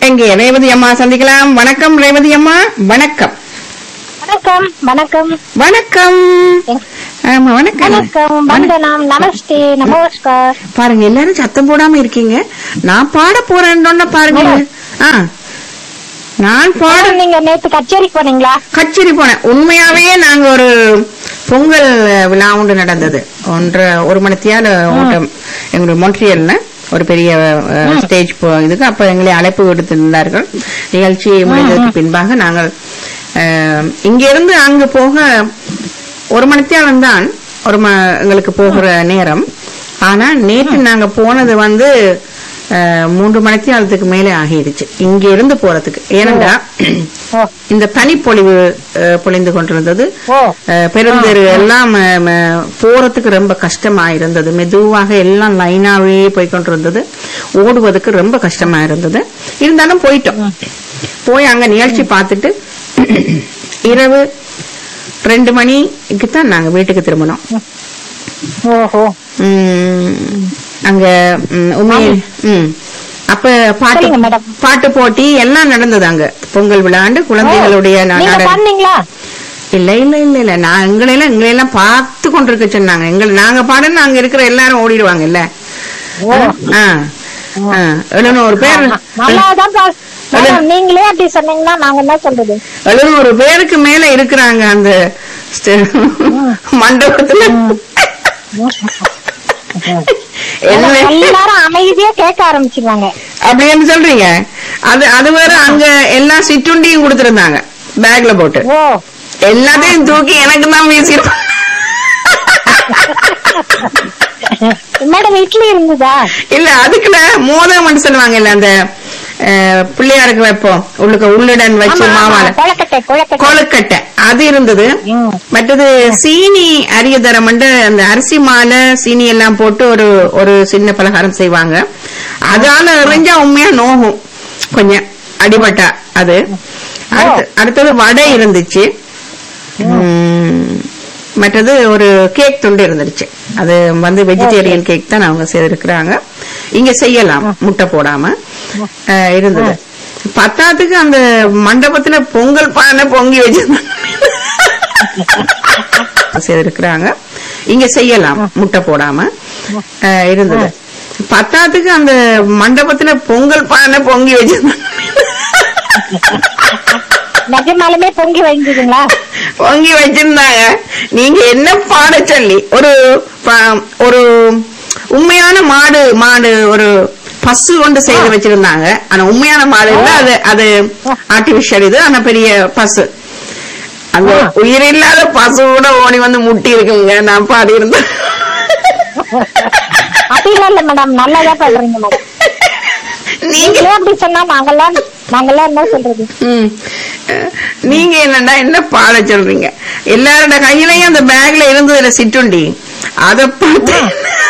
எங்கே ரேவதி அம்மா சந்திக்கலாம் வணக்கம் ரேவதி அம்மா வணக்கம் வணக்கம் வணக்கம் வணக்கம் ஆமா வணக்கம் வணக்கம் வந்தனம் நமஸ்தே நமஸ்கார் பாருங்க எல்லாரும் சத்தம் போடாம இருக்கீங்க நான் பாட போறேன்னு பாருங்க ஆ நான் பாட நீங்க நேத்து கச்சேரிக்கு போனீங்களா கச்சேரி போனேன் உண்மையாவே நாங்க ஒரு பொங்கல் விழா ஒன்று நடந்தது ஒன்றரை ஒரு மணித்தியால ஓட்டம் எங்களுடைய மொன்ட்ரியல்ல ஒரு பெரிய ஸ்டேஜ் இதுக்கு அப்ப எங்களை அழைப்பு விடுத்திருந்தார்கள் நிகழ்ச்சி முடிந்ததற்கு பின்பாக நாங்கள் அஹ், இங்கிருந்து அங்கு போக ஒரு மணித்தியாலம் தான் ஒரு ம- எங்களுக்கு போகிற நேரம் ஆனா நேற்று நாங்க போனது வந்து அஹ், மூன்று மணித்தியாலத்துக்கு மேலே ஆகிடுச்சு இங்க இருந்து போறதுக்கு ஏனென்றா ஓ இந்த பனிப்பொழிவு அஹ், பொழிந்து கொண்டிருந்தது ஓ அஹ், பெருந்தெரு எல்லாம் அஹ், ம- போறதுக்கு ரொம்ப கஷ்டமா இருந்தது மெதுவாக எல்லாம் லைனாவே போய் கொண்டிருந்தது ஓடுவதற்கு ரொம்ப கஷ்டமா இருந்தது இருந்தாலும் போயிட்டோம் போய் அங்க நிகழ்ச்சி பார்த்துட்டு இரவு ரெண்டு மணிக்கு தான் நாங்க வீட்டுக்கு திரும்பினோம் ஓஹோ உம், அங்க உம், உண்மையில் உம், அப்ப பாட்டு சொல்லுங்க மேடம். பாட்டு போட்டி எல்லாம் நடந்தது அங்க பொங்கல் விழாண்டு குழந்தைகளுடைய நா- நீங்க நாடகம். பண்ணீங்களா இல்ல இல்ல இல்ல இல்ல நான் எங்களெல்லாம் எங்களெல்லாம் பார்த்து கொண்டிருக்க சொன்னாங்க எங்களை நாங்க பாடணும் அங்க இருக்கிற எல்லாரும் ஓடிடுவாங்க இல்ல ஓ ஆ ஆ, எழுநூறு பேர் நல்லாதான் பா- மேடம் நீங்களே அப்படி சொன்னீங்கன்னா நாங்க என்ன சொல்றது எழுநூறு பேருக்கு மேல இருக்கிறாங்க அந்த ஸ்ட- மண்டபத்துல என்ன எல்லாரும் அமைதியா கேட்க ஆரம்பிச்சிருவாங்க அப்படின்னு சொல்றீங்க அது அது வேற அங்க எல்லா சிற்றுண்டியும் கொடுத்திருந்தாங்க பேக்ல போட்டு ஓ எல்லாத்தையும் தூக்கி எனக்கு தான் வீசிருப்பாங்க மேடம் இட்லி இருந்ததா இல்ல அதுக்குள்ள மோதகம் சொல்லுவாங்க இல்ல அந்த அஹ், பிள்ளையாருக்கு வைப்போம் உள்ளுக்க உள்ளுடன் வச்சு ஆமா, ஆமா, மாவால கொழக்கட்டை கொழக்கட்டை கொழுக்கட்டை அது இருந்தது ம். மற்றது சீனி அரிய தரம்ண்டு அந்த அரிசி மாலை சீனி எல்லாம் போட்டு ஒரு ஒரு சின்ன பலகாரம் செய்வாங்க அதால எறிஞ்சா உண்மையா நோகும் கொஞ்சம் அடிபட்டா அது அடுத்து- அடுத்தது வடை இருந்துச்சு உம், மற்றது ஒரு கேக் துண்டு இருந்துச்சு அது வந்து வெஜிடேரியன் கேக் தான் அவங்க செய்திருக்கிறாங்க இங்க செய்யலாம் முட்டை போடாம அஹ், இருந்தது பத்தாத்துக்கு அந்த மண்டபத்துல பொங்கல் பானை பொங்கி வச்சிருந்தாங்க செய்திருக்கிறாங்க இங்க செய்யலாம் முட்டை போடாம அஹ், இருந்தது பத்தாத்துக்கு அந்த மண்டபத்துல பொங்கல் பானை பொங்கி வச்சிருந்தாங்க நிஜமாலுமே பொங்கி வழிஞ்சுதுங்களா பொங்கி வச்சிருந்தாங்க நீங்க என்ன பாட சொல்லி ஒரு ப- ஒரு உண்மையான மாடு மாடு ஒரு பசு கொண்டு செய்து வச்சிருந்தாங்க ஆனா உண்மையான மாடு இல்ல அது அது ஆர்டிபிஷியல் இது ஆனா பெரிய பசு அந்த உயிரில்லாத பசு கூட ஓடி வந்து முட்டி இருக்குங்க நான் பாடி இருந்தேன் அப்படிலாம் இல்ல மேடம் நல்லாதான் பண்றீங்க மேடம் நீங்க நீங்களே அப்படி சொன்னா நாங்கெல்லாம் நாங்கெல்லாம் என்ன சொல்றது ம். நீங்க என்னடா என்ன பாட சொல்றீங்க எல்லாரோட கையிலயும் அந்த பேக்ல இருந்ததுல சிற்றுண்டி அத பார்த்து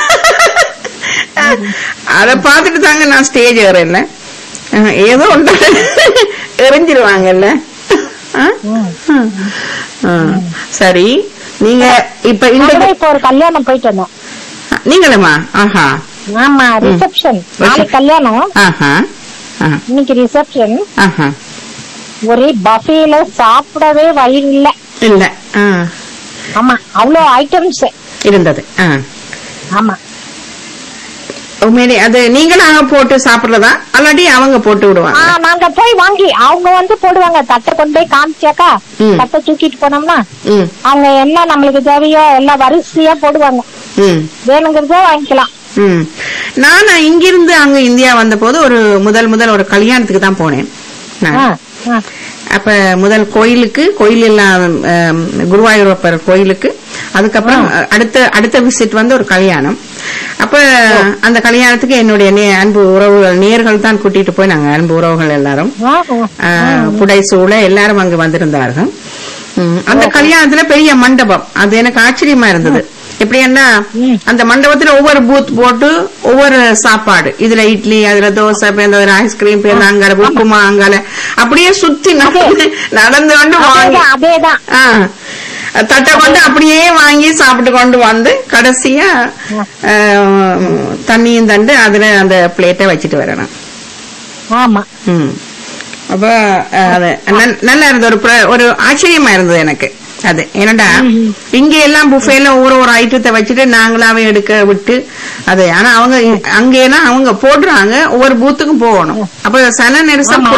அத பார்த்துட்டு தாங்க நான் ஸ்டேஜ் ஏறல ஏதோ ஒன்று எரிஞ்சிருவாங்கல்ல ஆ? ஆ. சரி நீங்க இப்ப இந்த நாங்களே இப்ப ஒரு கல்யாணம் போயிட்டு வந்தோம் நீங்களுமா ஆஹா ஆமா ரிசப்ஷன் நாளைக்கு கல்யாணம் ஆஹா ஆ. இன்னைக்கு ரிசப்ஷன் ஆஹா ஒரே பஃபேல சாப்பிடவே வயிறு இல்ல இல்ல ஆ. ஆமா அவ்வளவு ஐட்டம்ஸ் இருந்தது ஆ ஆமா உண்மையிலே அது நீங்களாக போட்டு சாப்பிடுறதா அல்லாட்டி அவங்க போட்டு ஆ, விடுவாங்க நாங்க போய் வாங்கி அவங்க வந்து போடுவாங்க தட்டை கொண்டு போய் காமிச்சாக்கா ம். தட்டை தூக்கிட்டு போனோம்னா ம் அவங்க என்ன நம்மளுக்கு தேவையோ எல்லாம் வரிசையா போடுவாங்க ம் வேணுங்கிறதோ வாங்கிக்கலாம் ம் நான் இங்கிருந்து அங்க இந்தியா வந்த போது ஒரு முதல் முதல் ஒரு கல்யாணத்துக்கு தான் போனேன் நான். ஆ, ஆ. அப்ப முதல் கோயிலுக்கு கோயில் எல்லாம் ஆம், குருவாயூரப்பர் கோயிலுக்கு அதுக்கப்புறம் அடுத்த அடுத்த விசிட் வந்து ஒரு கல்யாணம் அப்ப அந்த கல்யாணத்துக்கு என்னுடைய நே- அன்பு உறவுகள் நேர்கள் தான் கூட்டிட்டு போய் நாங்க அன்பு உறவுகள் எல்லாரும் ஆ, ஆ. ஆஹ் புடைசூழ எல்லாரும் அங்கு வந்திருந்தார்கள் உம், அந்த கல்யாணத்துல பெரிய மண்டபம் அது எனக்கு ஆச்சரியமா இருந்தது எப்படின்னா அந்த மண்டபத்துல ஒவ்வொரு பூத் போட்டு ஒவ்வொரு சாப்பாடு இதுல இட்லி அதுல தோசை பேர்ந்த ஐஸ்கிரீம் பேர்ந்த அங்கால உப்புமா அங்கால அப்படியே சுத்தி நடந்து நடந்து கொண்டு வாங்கி அதேதான் அதேதான் ஆ. தட்டை கொண்டு அப்படியே வாங்கி சாப்பிட்டு கொண்டு வந்து கடைசியா ஆஹ், தண்ணியும் தண்டு அதுல அந்த பிளேட்டை வச்சுட்டு வரணும் ஆமா ம் அப்ப அஹ், அது நல்- நல்லா இருந்தது ஒரு பிர- ஒரு ஆச்சரியமா இருந்தது எனக்கு அது என்னடா இங்க எல்லாம் புஃபேல ஒவ்வொரு ஒரு ஐட்டத்தை வச்சுட்டு நாங்களாவே எடுக்க விட்டு அது ஆனா அவங்க அங்க எல்லாம் அவங்க போடுறாங்க ஒவ்வொரு பூத்துக்கும் போகணும் அப்ப சன நெரிசல்